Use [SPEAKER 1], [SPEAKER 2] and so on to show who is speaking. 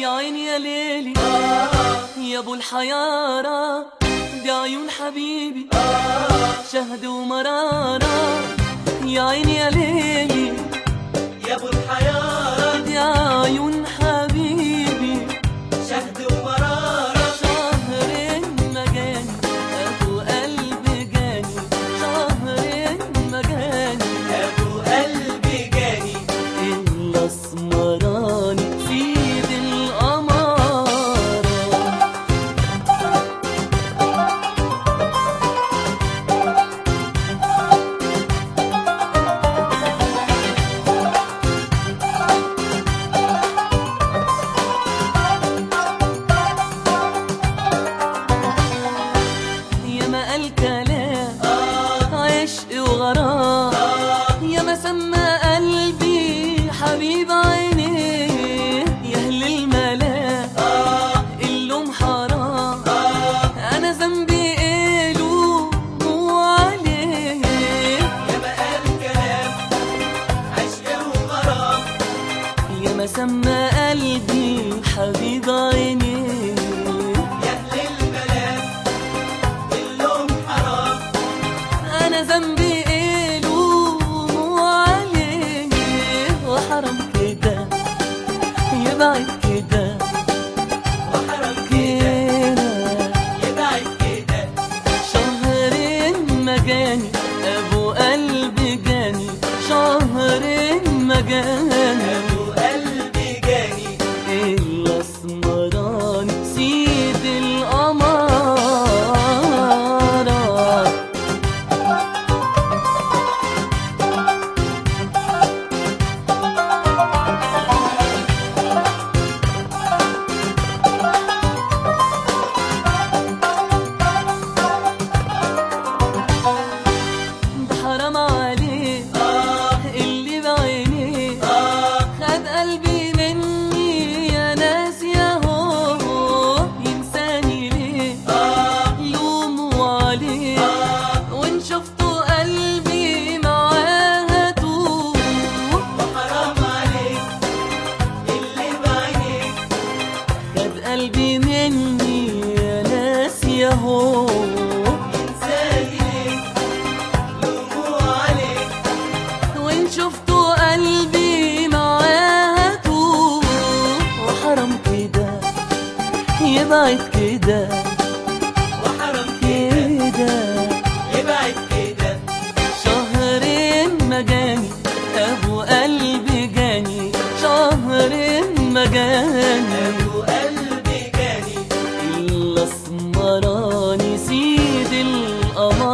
[SPEAKER 1] يا عيني يا ليلي يا ابو الحيارة دي عيون حبيبي شهد ومرارة يا عيني يا ليلي
[SPEAKER 2] يا ابو الحيارة
[SPEAKER 1] دي عيون حبيبي
[SPEAKER 2] شهد ومرارة
[SPEAKER 1] شهر مجاني ابو قلب جاني شهر مجاني
[SPEAKER 2] ابو قلبي جاني
[SPEAKER 1] الاسمراني سيد القمارة يا ما قال كلام عشق وغرام يا ما سمى قلبي حبيب عينيه يا اهل الملام اللوم حرام انا ذنبي ايه لوموا عليه
[SPEAKER 2] يا ما قال كلام عشق وغرام
[SPEAKER 1] يا ما سمى قلبي حبيب عينيه
[SPEAKER 2] يا اهل الملام اللوم حرام
[SPEAKER 1] انا ذنبي ايه لوموا عليه وحرام كده يبعد كده
[SPEAKER 2] وحرام كده
[SPEAKER 1] كده
[SPEAKER 2] يبعد كده
[SPEAKER 1] شهرين مجاني ابو قلبي جاني شهرين مجاني
[SPEAKER 2] ابو قلبي جاني
[SPEAKER 1] الاسمراني سيد القمارة ده حرام عليه اللي بعينيه خد قلبي مني يا ناس يا هو ينساني ليه لوموا عليه وان شفتوا قلبي معاها توه
[SPEAKER 2] وحرام عليك اللي بعينيك
[SPEAKER 1] خد قلبي مني يا ناس يا هو
[SPEAKER 2] انساني ليك لوموا عليك
[SPEAKER 1] وان شفتوا قلبي معاها توه وحرام كده يبعد كده
[SPEAKER 2] وحرام كده
[SPEAKER 1] كده
[SPEAKER 2] يبعد كده
[SPEAKER 1] شهرين مجاني ابو قلبي جاني شهرين مجاني
[SPEAKER 2] ابو قلبي جاني
[SPEAKER 1] الاسمراني سيد القمر